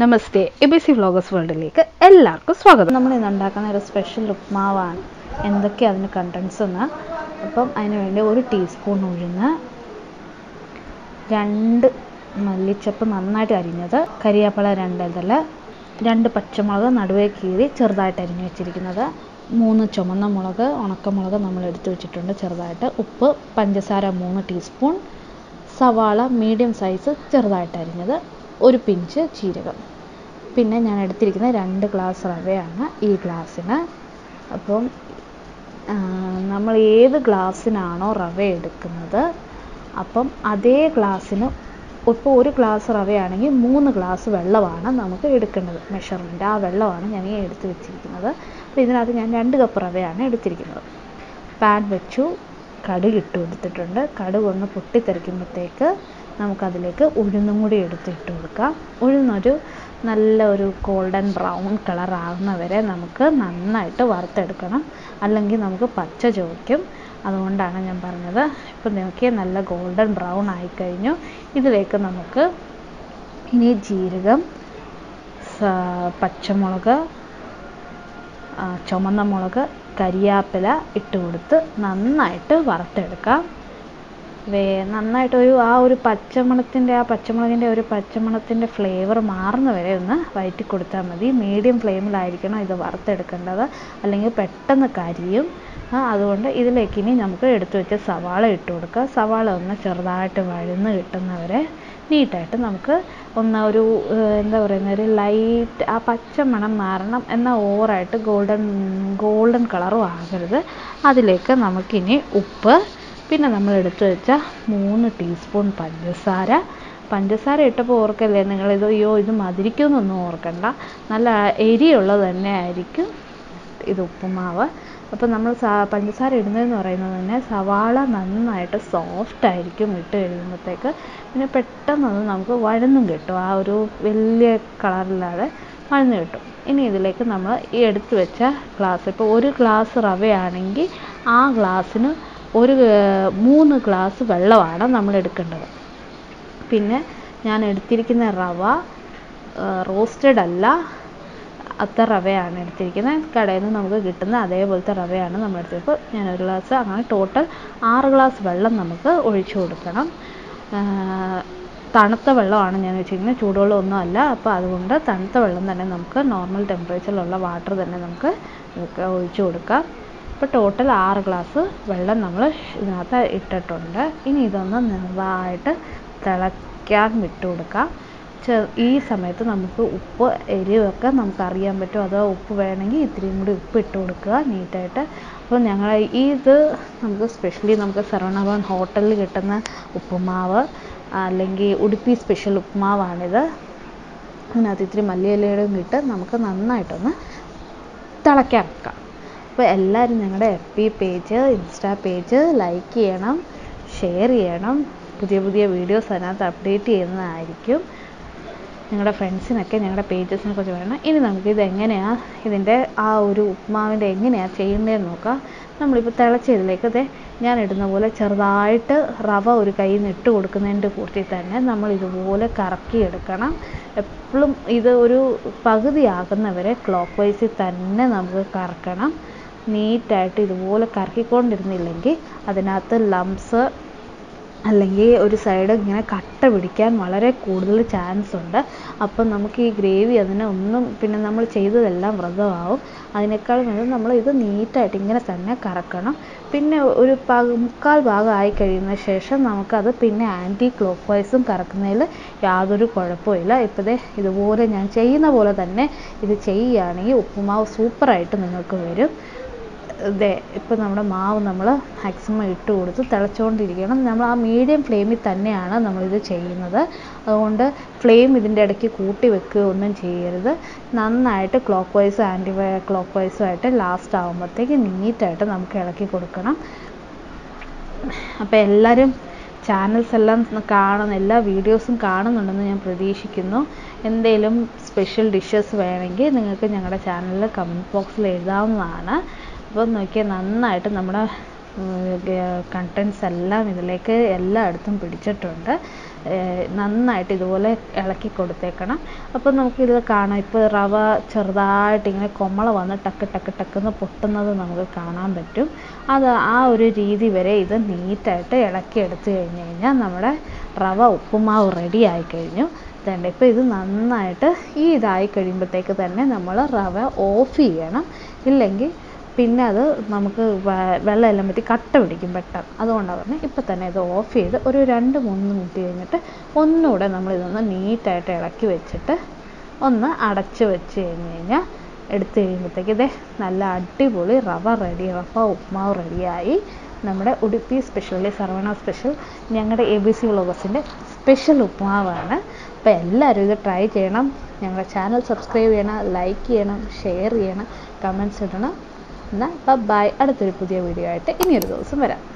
namaste A B C vloggers വേൾഡിലേക്ക് എല്ലാവർക്കും സ്വാഗതം നമ്മൾ ഇന്ന് ഉണ്ടാക്കുന്ന ഒരു സ്പെഷ്യൽ ഉപ്മാവാണ് എന്തൊക്കെയാണ് അതിന് കണ്ടൻസ് എന്ന് അപ്പം അതിന് വേണ്ടി ഒരു ടീസ്പൂൺ ഉഴുന്ന് രണ്ട് മല്ലിച്ചപ്പ് നന്നായിട്ട് അരിഞ്ഞത് കരിയാപ്പള രണ്ടിതൾ രണ്ട് പച്ചമുളക് നടുവേ കീറി ചെറുതായിട്ട് അരിഞ്ഞു വെച്ചിരിക്കുന്നത് മൂന്ന് ചുമന്ന മുളക് ഉണക്കമുളക് നമ്മൾ എടുത്തു വെച്ചിട്ടുണ്ട് ചെറുതായിട്ട് ഉപ്പ് പഞ്ചസാര മൂന്ന് ടീസ്പൂൺ സവാള മീഡിയം സൈസ് ചെറുതായിട്ട് അരിഞ്ഞത് ഒരു പിഞ്ച് ജീരകം പിന്നെ ഞാൻ എടുത്തിരിക്കുന്നത് രണ്ട് ഗ്ലാസ് റവയാണ് ഈ ഗ്ലാസ്സിന് അപ്പം ആ, നമ്മൾ ഏത് ഗ്ലാസ്സിനാണോ റവ എടുക്കുന്നത് അപ്പം അതേ ഗ്ലാസ്സിന് ഇപ്പോൾ ഒരു ഗ്ലാസ് റവയാണെങ്കിൽ മൂന്ന് ഗ്ലാസ് വെള്ളമാണ് നമുക്ക് എടുക്കേണ്ടത് മെഷർമെൻറ്റ് ആ വെള്ളമാണ് ഞാൻ ഈ എടുത്ത് വെച്ചിരിക്കുന്നത് അപ്പോൾ ഇതിനകത്ത് ഞാൻ രണ്ട് കപ്പ് റവയാണ് എടുത്തിരിക്കുന്നത് പാൻ വെച്ചു കടുക് ഇട്ട് കൊടുത്തിട്ടുണ്ട് കടുക് ഒന്ന് പൊട്ടിത്തെറിക്കുമ്പോഴത്തേക്ക് നമുക്കതിലേക്ക് ഉഴുന്നും കൂടി എടുത്ത് ഇട്ട് കൊടുക്കാം ഉഴുന്നൊരു നല്ല ഒരു ഗോൾഡൻ ബ്രൗൺ കളർ ആകുന്നവരെ നമുക്ക് നന്നായിട്ട് വറുത്തെടുക്കണം അല്ലെങ്കിൽ നമുക്ക് പച്ച ചോദിക്കും അതുകൊണ്ടാണ് ഞാൻ പറഞ്ഞത് ഇപ്പം നോക്കിയാൽ നല്ല ഗോൾഡൻ ബ്രൗൺ ആയിക്കഴിഞ്ഞു ഇതിലേക്ക് നമുക്ക് ഇനി ജീരകം സ- പച്ചമുളക് ആ, ചുമന്ന മുളക് കരിയാപ്പില ഇട്ട് കൊടുത്ത് നന്നായിട്ട് വറുത്തെടുക്കാം വേ നന്നായിട്ട് ഒരു ആ ഒരു പച്ചമണത്തിൻ്റെ ആ പച്ചമുളകിൻ്റെ ഒരു പച്ചമണത്തിൻ്റെ ഫ്ലേവർ മാറുന്ന വരെ ഒന്ന് വഴറ്റി കൊടുത്താൽ മതി മീഡിയം ഫ്ലെയിമിലായിരിക്കണം ഇത് വറുത്തെടുക്കേണ്ടത് അല്ലെങ്കിൽ പെട്ടെന്ന് കരിയും ആ, അതുകൊണ്ട് ഇതിലേക്ക് ഇനി നമുക്ക് എടുത്തു വെച്ച സവാള ഇട്ട് കൊടുക്കുക സവാള ഒന്ന് ചെറുതായിട്ട് വഴന്ന് കിട്ടുന്നവരെ നീറ്റായിട്ട് നമുക്ക് ഒന്ന് ഒരു ഏഹ്, എന്താ പറയുന്ന ഒരു ലൈറ്റ് ആ പച്ച മണം മാറണം എന്നാൽ ഓവറായിട്ട് ഗോൾഡൻ ഗോൾഡൻ കളറും ആകരുത് അതിലേക്ക് നമുക്കിനി ഉപ്പ് പിന്നെ നമ്മൾ എടുത്തു വെച്ച മൂന്ന് ടീസ്പൂൺ പഞ്ചസാര പഞ്ചസാര ഇട്ടപ്പോൾ ഓർക്കല്ലേ നിങ്ങളിത് അയ്യോ ഇത് മധുരിക്കുമെന്നൊന്നും ഓർക്കണ്ട നല്ല എരിയുള്ളത് തന്നെ ആയിരിക്കും ഇത് ഉപ്പുമാവ് അപ്പോൾ നമ്മൾ സാ പഞ്ചസാര ഇടുന്നതെന്ന് പറയുന്നത് തന്നെ സവാള നന്നായിട്ട് സോഫ്റ്റ് ആയിരിക്കും ഇട്ട് കഴിയുമ്പോഴത്തേക്ക് പിന്നെ പെട്ടെന്ന് അത് നമുക്ക് വഴന്നും കിട്ടും ആ ഒരു വലിയ കളറില്ലാതെ വഴന്ന് കിട്ടും ഇനി ഇതിലേക്ക് നമ്മൾ ഈ എടുത്തു വെച്ച ഗ്ലാസ് ഇപ്പോൾ ഒരു ഗ്ലാസ് റവയാണെങ്കിൽ ആ ഗ്ലാസ്സിന് ഒരു ഏർ, മൂന്ന് ഗ്ലാസ് വെള്ളമാണ് നമ്മൾ എടുക്കേണ്ടത് പിന്നെ ഞാൻ എടുത്തിരിക്കുന്ന റവ റോസ്റ്റഡ് അല്ല അത്ര റവയാണ് എടുത്തിരിക്കുന്നത് കടയിൽ നിന്ന് നമുക്ക് കിട്ടുന്ന അതേപോലത്തെ റവയാണ് നമ്മൾ എടുത്തത് ഇപ്പോൾ ഞാൻ ഒരു ഗ്ലാസ് അങ്ങനെ ടോട്ടൽ ആറ് ഗ്ലാസ് വെള്ളം നമുക്ക് ഒഴിച്ചു കൊടുക്കണം ആ, തണുത്ത വെള്ളമാണ് ഞാൻ വെച്ചിരിക്കുന്നത് ചൂടുവെള്ളം ഒന്നും അല്ല അപ്പോൾ അതുകൊണ്ട് തണുത്ത വെള്ളം തന്നെ നമുക്ക് നോർമൽ ടെമ്പറേച്ചറിലുള്ള വാട്ടർ തന്നെ നമുക്ക് നമുക്ക് ഒഴിച്ചു കൊടുക്കാം ഇപ്പോൾ ടോട്ടൽ ആറ് ഗ്ലാസ് വെള്ളം നമ്മൾ ഇതിനകത്ത് ഇട്ടിട്ടുണ്ട് ഇനി ഇതൊന്ന് നന്നായിട്ട് തിളയ്ക്കാൻ വിട്ടു കൊടുക്കാം ചെ- ഈ സമയത്ത് നമുക്ക് ഉപ്പ് എരിവൊക്കെ നമുക്ക് അറിയാൻ പറ്റും അതോ ഉപ്പ് വേണമെങ്കിൽ ഇത്തിരിയും കൂടി ഉപ്പ് ഇട്ട് കൊടുക്കുക നീറ്റായിട്ട് അപ്പോൾ ഞങ്ങൾ ഇത് നമുക്ക് സ്പെഷ്യലി നമുക്ക് സർവണഭവൻ ഹോട്ടലിൽ കിട്ടുന്ന ഉപ്പുമാവ് അല്ലെങ്കിൽ ഉടുപ്പി സ്പെഷ്യൽ ഉപ്പുമാവാണിത് അതിനകത്ത് ഇത്തിരി മല്ലിയിലയും ഇട്ട് നമുക്ക് നന്നായിട്ടൊന്ന് തിളയ്ക്കാൻ വെക്കാം അപ്പോൾ എല്ലാവരും ഞങ്ങളുടെ F B page insta page like ചെയ്യണം ഷെയർ ചെയ്യണം പുതിയ പുതിയ വീഡിയോസ് അതിനകത്ത് അപ്ഡേറ്റ് ചെയ്യുന്നതായിരിക്കും നിങ്ങളുടെ ഫ്രണ്ട്സിനൊക്കെ ഞങ്ങളുടെ പേജസിനെ കുറിച്ച് പറയണം ഇനി നമുക്ക് ഇത് എങ്ങനെയാണ് ഇതിൻ്റെ ആ ഒരു ഉപ്മാവിൻ്റെ എങ്ങനെയാണ് ചെയ്യേണ്ടതെന്ന് നോക്കാം നമ്മളിപ്പോൾ തിളച്ച ഇതിലേക്ക് ദേ ഞാൻ ഇടുന്ന പോലെ ചെറുതായിട്ട് റവ ഒരു കയ്യിൽ നിന്ന് ഇട്ട് കൊടുക്കുന്നതിൻ്റെ കൂട്ടത്തിൽ തന്നെ നമ്മൾ ഇതുപോലെ കറക്കിയെടുക്കണം എപ്പോഴും ഇത് ഒരു പകുതിയാകുന്നവരെ ക്ലോക്ക് വൈസിൽ തന്നെ നമുക്ക് കറക്കണം നീറ്റായിട്ട് ഇതുപോലെ കറക്കിക്കൊണ്ടിരുന്നില്ലെങ്കിൽ അതിനകത്ത് ലംസ് അല്ലെങ്കിൽ ഒരു സൈഡ് ഇങ്ങനെ കട്ട പിടിക്കാൻ വളരെ കൂടുതൽ ചാൻസ് ഉണ്ട് അപ്പം നമുക്ക് ഈ ഗ്രേവി അതിനെ ഒന്നും പിന്നെ നമ്മൾ ചെയ്തതെല്ലാം വ്രതമാവും അതിനേക്കാൾ നല്ലത് നമ്മൾ ഇത് നീറ്റായിട്ട് ഇങ്ങനെ തന്നെ കറക്കണം പിന്നെ ഒരു പക മുക്കാൽ ഭാഗം ആയി കഴിയുന്ന ശേഷം നമുക്കത് പിന്നെ ആൻറ്റി ക്ലോക്ക് വൈസും കറക്കുന്നതിൽ യാതൊരു കുഴപ്പമില്ല ഇപ്പോൾ ദേ ഇതുപോലെ ഞാൻ ചെയ്യുന്ന പോലെ തന്നെ ഇത് ചെയ്യുകയാണെങ്കിൽ ഉപ്പുമാവ് സൂപ്പറായിട്ട് നിങ്ങൾക്ക് വരും ദേ ഇപ്പം നമ്മുടെ മാവ് നമ്മൾ മാക്സിമം ഇട്ട് കൊടുത്ത് തിളച്ചുകൊണ്ടിരിക്കണം നമ്മൾ ആ മീഡിയം ഫ്ലെയിമിൽ തന്നെയാണ് നമ്മളിത് ചെയ്യുന്നത് അതുകൊണ്ട് ഫ്ലെയിം ഇതിൻ്റെ ഇടയ്ക്ക് കൂട്ടി വെക്കുകയോ ഒന്നും ചെയ്യരുത് നന്നായിട്ട് ക്ലോക്ക് വൈസ് ആൻറ്റി ക്ലോക്ക് വൈസും ആയിട്ട് ലാസ്റ്റ് ആകുമ്പോഴത്തേക്ക് നീറ്റായിട്ട് നമുക്ക് ഇളക്കി കൊടുക്കണം അപ്പോൾ എല്ലാവരും ചാനൽസ് എല്ലാം കാണുന്ന എല്ലാ വീഡിയോസും കാണുന്നുണ്ടെന്ന് ഞാൻ പ്രതീക്ഷിക്കുന്നു എന്തെങ്കിലും സ്പെഷ്യൽ ഡിഷസ് വേണമെങ്കിൽ നിങ്ങൾക്ക് ഞങ്ങളുടെ ചാനലിൽ കമൻറ്റ് ബോക്സിൽ എഴുതാവുന്നതാണ് അപ്പോൾ നോക്കിയാൽ നന്നായിട്ട് നമ്മുടെ കണ്ടൻസ് എല്ലാം ഇതിലേക്ക് എല്ലായിടത്തും പിടിച്ചിട്ടുണ്ട് നന്നായിട്ട് ഇതുപോലെ ഇളക്കി കൊടുത്തേക്കണം അപ്പോൾ നമുക്കിത് കാണാം ഇപ്പോൾ റവ ചെറുതായിട്ട് ഇങ്ങനെ കൊമ്മള വന്ന് ടക്ക് ടക്ക് ടക്കെന്ന് പൊട്ടുന്നത് നമുക്ക് കാണാൻ പറ്റും അത് ആ ഒരു രീതി വരെ ഇത് നീറ്റായിട്ട് ഇളക്കി എടുത്തു കഴിഞ്ഞ് കഴിഞ്ഞാൽ നമ്മുടെ റവ ഉപ്പുമാവ് റെഡി ആയി കഴിഞ്ഞു ഇതുണ്ട് ഇപ്പോൾ ഇത് നന്നായിട്ട് ഈ ഇതായി കഴിയുമ്പോഴത്തേക്ക് തന്നെ നമ്മൾ റവ ഓഫ് ചെയ്യണം ഇല്ലെങ്കിൽ പിന്നെ അത് നമുക്ക് വെള്ളം എല്ലാം പറ്റി കട്ട പിടിക്കും പെട്ടെന്ന് അതുകൊണ്ടാണ് പറഞ്ഞത് ഇപ്പം തന്നെ ഇത് ഓഫ് ചെയ്ത് ഒരു രണ്ട് മൂന്ന് മിനിറ്റ് കഴിഞ്ഞിട്ട് ഒന്നുകൂടെ നമ്മൾ ഇതൊന്ന് നീറ്റായിട്ട് ഇളക്കി വെച്ചിട്ട് ഒന്ന് അടച്ച് വെച്ച് കഴിഞ്ഞ് കഴിഞ്ഞാൽ എടുത്തു കഴിയുമ്പോഴത്തേക്ക് ഇതേ നല്ല അടിപൊളി റവ റെഡി റവ ഉപ്മാവ് റെഡിയായി നമ്മുടെ ഉടുപ്പി സ്പെഷ്യലി സർവണ സ്പെഷ്യൽ ഞങ്ങളുടെ എ ബി സി വ്ളോഗസിൻ്റെ സ്പെഷ്യൽ ഉപ്മാവാണ് അപ്പോൾ എല്ലാവരും ഇത് ട്രൈ ചെയ്യണം ഞങ്ങളുടെ ചാനൽ സബ്സ്ക്രൈബ് ചെയ്യണം ലൈക്ക് ചെയ്യണം ഷെയർ ചെയ്യണം കമൻസ് ഇടണം എന്നാൽ ബൈ അടുത്തൊരു പുതിയ വീഡിയോ ആയിട്ട് ഇനിയൊരു ദിവസം വരാം